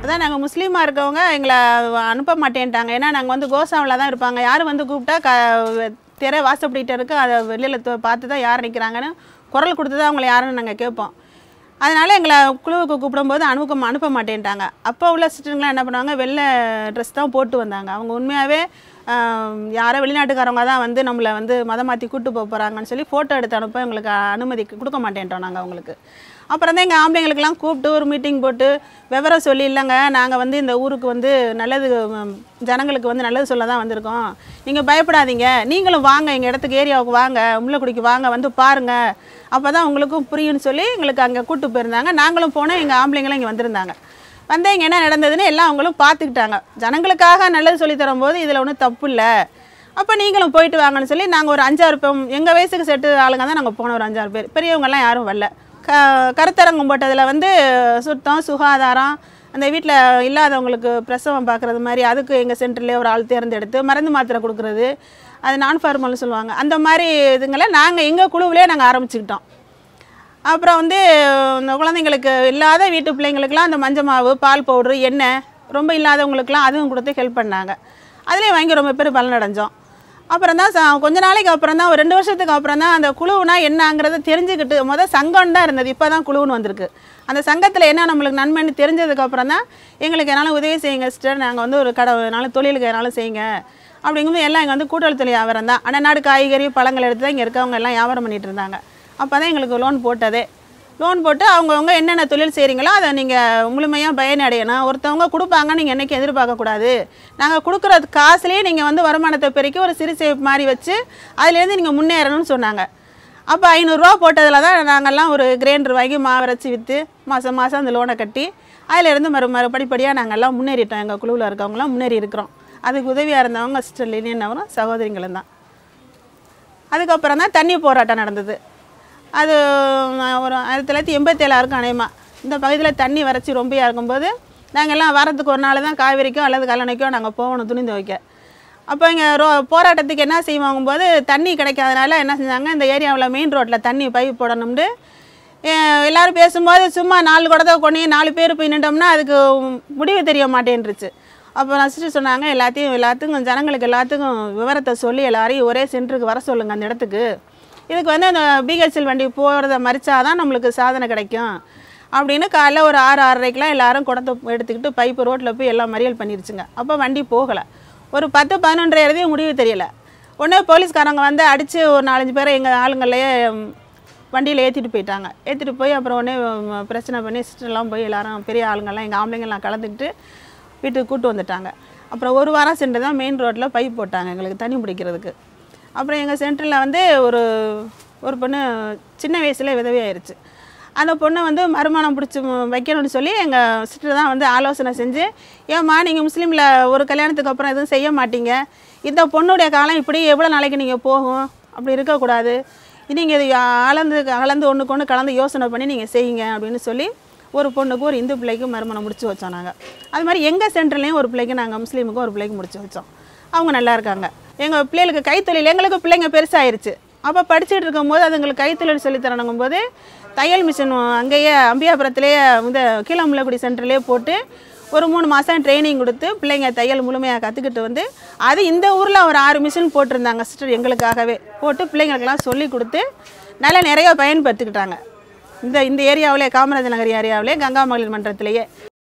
அதான் நாங்கள் முஸ்லீமாக இருக்கவங்க எங்களை அனுப்ப மாட்டேன்ட்டாங்க ஏன்னா நாங்கள் வந்து கோசாவில் தான் இருப்பாங்க யாரும் வந்து கூப்பிட்டா க திரை வாசப்படிட்டு இருக்கு அதை வெளியில் பார்த்து தான் யார் நிற்கிறாங்கன்னு குரல் கொடுத்து தான் அவங்கள யாருன்னு நாங்கள் கேட்போம் அதனால் எங்களை குழுவுக்கு கூப்பிடும்போது அனுப்ப அனுப்ப மாட்டேன்ட்டாங்க அப்போ உள்ள சிஸ்டருங்களாம் என்ன பண்ணுவாங்க வெள்ளை ட்ரெஸ் தான் போட்டு வந்தாங்க அவங்க உண்மையாகவே யாரோ வெளிநாட்டுக்காரவங்க தான் வந்து நம்மளை வந்து மதம் மாற்றி கூட்டு போக போகிறாங்கன்னு சொல்லி ஃபோட்டோ எடுத்து அனுப்ப எங்களுக்கு அனுமதி கொடுக்க மாட்டேன்ட்டோம் நாங்கள் அவங்களுக்கு அப்புறம் தான் எங்கள் ஆம்பளைங்களுக்கெல்லாம் கூப்பிட்டு ஒரு மீட்டிங் போட்டு விவரம் சொல்லி இல்லைங்க நாங்கள் வந்து இந்த ஊருக்கு வந்து நல்லது ம், ஜனங்களுக்கு வந்து நல்லது சொல்ல தான் வந்திருக்கோம் நீங்கள் பயப்படாதீங்க நீங்களும் வாங்க எங்கள் இடத்துக்கு ஏரியாவுக்கு வாங்க முள்ளக்குடிக்கு வாங்க வந்து பாருங்கள் அப்போ தான் உங்களுக்கும் புரியும்னு சொல்லி எங்களுக்கு அங்கே கூட்டு போயிருந்தாங்க நாங்களும் போனோம் எங்கள் ஆம்பளைங்களும் இங்கே வந்திருந்தாங்க வந்து இங்கே என்ன நடந்ததுன்னு எல்லாம் அவங்களும் பார்த்துக்கிட்டாங்க ஜனங்களுக்காக நல்லது சொல்லி தரும்போது இதில் ஒன்றும் தப்பு இல்லை அப்போ நீங்களும் போயிட்டு வாங்கன்னு சொல்லி நாங்கள் ஒரு அஞ்சாறு பேர் எங்கள் வயசுக்கு செட்டு ஆளுங்க தான் நாங்கள் போனோம் ஒரு அஞ்சாறு பேர் பெரியவங்கெல்லாம் யாரும் வரல க கருத்தரங்கம் போட்டதில் வந்து சுத்தம் சுகாதாரம் அந்த வீட்டில் இல்லாதவங்களுக்கு பிரசவம் பார்க்குறது மாதிரி அதுக்கு எங்கள் சென்டர்லேயே ஒரு ஆள் தேர்ந்தெடுத்து மருந்து மாத்திரை கொடுக்குறது அது நான் ஃபார்மல்னு சொல்லுவாங்க அந்த மாதிரி இதுங்களை நாங்கள் எங்கள் குழுவிலே நாங்கள் ஆரம்பிச்சுக்கிட்டோம் அப்புறம் வந்து இந்த குழந்தைங்களுக்கு இல்லாத வீட்டு பிள்ளைங்களுக்குலாம் அந்த மஞ்சள் மாவு பால் பவுட்ரு எண்ணெய் ரொம்ப இல்லாதவங்களுக்குலாம் அதுவும் கொடுத்து ஹெல்ப் பண்ணாங்க அதுலேயே வாங்கி ரொம்ப பேர் பலனடைஞ்சோம் அப்புறம் தான் ச- கொஞ்ச நாளைக்கு அப்புறம் தான் ஒரு ரெண்டு வருஷத்துக்கு அப்புறம் தான் அந்த குழுவுனா என்னங்கிறத தெரிஞ்சுக்கிட்டு முதல் சங்கம் தான் இருந்தது இப்போ தான் குழுவுன்னு வந்திருக்கு அந்த சங்கத்தில் என்ன நம்மளுக்கு நன்மைன்னு தெரிஞ்சதுக்கு அப்புறம் தான் எங்களுக்கு என்னால் உதவி செய்யுங்க சிஸ்டர் நாங்கள் வந்து ஒரு கடை என்னால் தொழிலுக்கு என்னால் செய்யுங்க அப்படிங்கும்போது எல்லாம் இங்கே வந்து கூட்டல் தொழில் வியாபாரம் தான் அண்ணநாடு காய்கறி பழங்கள் எடுத்து தான் இங்கே இருக்கவங்க எல்லாம் வியாபாரம் பண்ணிட்டு இருந்தாங்க அப்போ தான் எங்களுக்கு லோன் போட்டதே லோன் போட்டு அவங்கவுங்க என்னென்ன தொழில் செய்கிறீங்களோ அதை நீங்கள் முழுமையாக பயனடையணும் ஒருத்தவங்க கொடுப்பாங்க நீங்கள் என்றைக்கும் எதிர்பார்க்கக்கூடாது நாங்கள் கொடுக்குற காசுலேயே நீங்கள் வந்து வருமானத்தை பெருக்கி ஒரு சிறு சேமிப்பு மாதிரி வச்சு அதுலேருந்து நீங்கள் முன்னேறணும்னு சொன்னாங்க அப்போ ஐநூறுரூவா போட்டதில் தான் நாங்கள்லாம் ஒரு கிரைண்டர் வாங்கி மாவரைச்சி விற்று மாதம் மாதம் அந்த லோனை கட்டி அதிலேருந்து மறு மறு படிப்படியாக நாங்கள்லாம் முன்னேறிட்டோம் எங்கள் குழுவில் இருக்கவங்களாம் முன்னேறி இருக்கிறோம் அதுக்கு உதவியாக இருந்தவங்க சிஸ்டர் லினியன்னவரும் சகோதரிங்களும் தான் அதுக்கப்புறம் தான் தண்ணி போராட்டம் நடந்தது அது நான் ஒரு ஆயிரத்தி தொள்ளாயிரத்தி எண்பத்தேழு இருக்கும் அநேகமாக இந்த பகுதியில் தண்ணி வறட்சி ரொம்பயா இருக்கும்போது நாங்கள் எல்லாம் வாரத்துக்கு ஒரு நாள் தான் காவேரிக்கோ அல்லது கல்லணைக்கோ நாங்கள் போகணும் துணி துவைக்க அப்போ இங்கே ரோ போராட்டத்துக்கு என்ன செய்வாங்கும்போது தண்ணி கிடைக்காதனால என்ன செஞ்சாங்க இந்த ஏரியாவில் மெயின் ரோட்டில் தண்ணி பைப் போடணும்னு எ- எல்லாரும் பேசும்போது சும்மா நாலு குடத்தை கொண்டு நாலு பேர் போய் நின்றோம்னா அதுக்கு முடிவு தெரிய மாட்டேன்ருச்சு அப்போ நான் சிஸ்டர் சொன்னாங்க எல்லாத்தையும் எல்லாத்துக்கும் ஜனங்களுக்கு எல்லாத்துக்கும் விவரத்தை சொல்லி எல்லாரையும் ஒரே சென்டருக்கு வர சொல்லுங்கள் அந்த இடத்துக்கு இதுக்கு வந்து அந்த பிஹெச்எல் வண்டி போகிறத மறிச்சாதான் நம்மளுக்கு சாதனை கிடைக்கும் அப்படின்னு காலைல ஒரு ஆறு ஆறரைக்கெலாம் எல்லாரும் குடத்தை எடுத்துக்கிட்டு பைப்பு ரோட்டில் போய் எல்லாம் மறியல் பண்ணிருச்சுங்க அப்போ வண்டி போகலை ஒரு பத்து பதினொன்றரை எழுதியும் முடிவு தெரியல உடனே போலீஸ்காரங்க வந்து அடித்து ஒரு நாலஞ்சு பேரை எங்கள் ஆளுங்களையே வண்டியில் ஏற்றிட்டு போயிட்டாங்க ஏற்றிட்டு போய் அப்புறம் உடனே ம், பிரச்சனை பண்ணி சிஸ்டர்லாம் போய் எல்லாரும் பெரிய ஆளுங்கெல்லாம் எங்கள் ஆம்பளைங்கெல்லாம் கலந்துக்கிட்டு வீட்டுக்கு கூட்டு வந்துட்டாங்க அப்புறம் ஒரு வாரம் சென்று தான் மெயின் ரோட்டில் பைப் போட்டாங்க எங்களுக்கு தண்ணி பிடிக்கிறதுக்கு அப்புறம் எங்கள் சென்டரில் வந்து ஒரு ஒரு பொண்ணு சின்ன வயசுல விதவி ஆயிருச்சு அந்த பொண்ணை வந்து மறுமணம் பிடிச்சி வைக்கணும்னு சொல்லி எங்கள் சிஸ்டர் தான் வந்து ஆலோசனை செஞ்சு ஏம்மா நீங்கள் முஸ்லீமில் ஒரு கல்யாணத்துக்கு அப்புறம் எதுவும் செய்ய மாட்டீங்க இந்த பொண்ணுடைய காலம் இப்படி எவ்வளோ நாளைக்கு நீங்கள் போகும் அப்படி இருக்கக்கூடாது நீங்கள் இது அளந்து கலந்து ஒன்றுக்கு ஒன்று கலந்து யோசனை பண்ணி நீங்கள் செய்யுங்க அப்படின்னு சொல்லி ஒரு பொண்ணுக்கு ஒரு இந்து பிள்ளைக்கு மறுமணம் முடிச்சு வச்சோம் நாங்கள் அது மாதிரி எங்கள் சென்டர்லேயும் ஒரு பிள்ளைக்கு நாங்கள் முஸ்லீமுக்கு ஒரு பிள்ளைக்கு முடிச்சு வச்சோம் அவங்க நல்லா இருக்காங்க எங்கள் பிள்ளைகளுக்கு கைத்தொழில் எங்களுக்கு பிள்ளைங்க பெருசாயிருச்சு அப்போ படிச்சுட்டு இருக்கும்போது அதுங்களுக்கு கைத்தொழில் சொல்லித் தரணுங்கும் போது தையல் மிஷின் அங்கேயே அம்பியாபுரத்துலேயே இந்த கீழமுள்ளக்குடி சென்டர்லேயே போட்டு ஒரு மூணு மாதம் ட்ரைனிங் கொடுத்து பிள்ளைங்க தையல் முழுமையாக கற்றுக்கிட்டு வந்து அது இந்த ஊரில் ஒரு ஆறு மிஷின் போட்டிருந்தாங்க சிஸ்டர் எங்களுக்காகவே போட்டு பிள்ளைங்களுக்கெல்லாம் சொல்லி கொடுத்து நல்லா நிறைய பயன்படுத்திக்கிட்டாங்க இந்த இந்த ஏரியாவிலே காமராஜர் நகர் ஏரியாவிலே கங்கா மகளிர் மன்றத்திலேயே